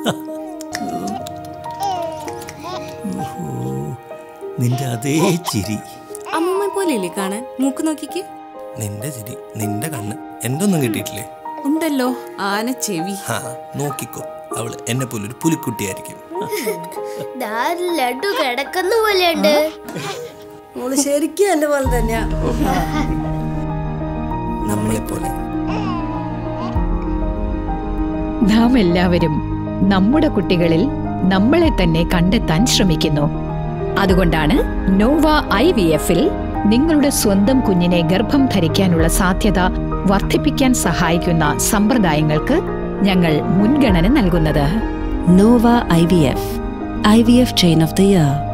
നിന്റെ അതേ ചിരി അമ്മൂമ്മ പോലെയില്ലേ കാണാൻ മൂക്ക് നോക്കിക്ക് നിന്റെ ചിരി നിന്റെ കണ്ണ് എൻ്റെ ഒന്നും കിട്ടിയിട്ടില്ലേ ഉണ്ടല്ലോ ആന ചെവി ആ നോക്കിക്കോ അവള് എന്നെ പോലെ ഒരു പുലിക്കുട്ടിയായിരിക്കും ദാ ലഡു കിടക്കുന്ന പോലെയുണ്ട് മോള് ശരിക്കും എന്റെ പോലെ തന്നെയാ നമ്മളെ പോലെ നാം എല്ലാവരും നമ്മുടെ കുട്ടികളിൽ നമ്മളെ തന്നെ കണ്ടെത്താൻ ശ്രമിക്കുന്നു അതുകൊണ്ടാണ് നോവ ഐ വി എഫിൽ നിങ്ങളുടെ സ്വന്തം കുഞ്ഞിനെ ഗർഭം ധരിക്കാനുള്ള സാധ്യത വർദ്ധിപ്പിക്കാൻ സഹായിക്കുന്ന സമ്പ്രദായങ്ങൾക്ക് ഞങ്ങൾ മുൻഗണന നൽകുന്നത് Nova IVF, IVF Chain of the Year.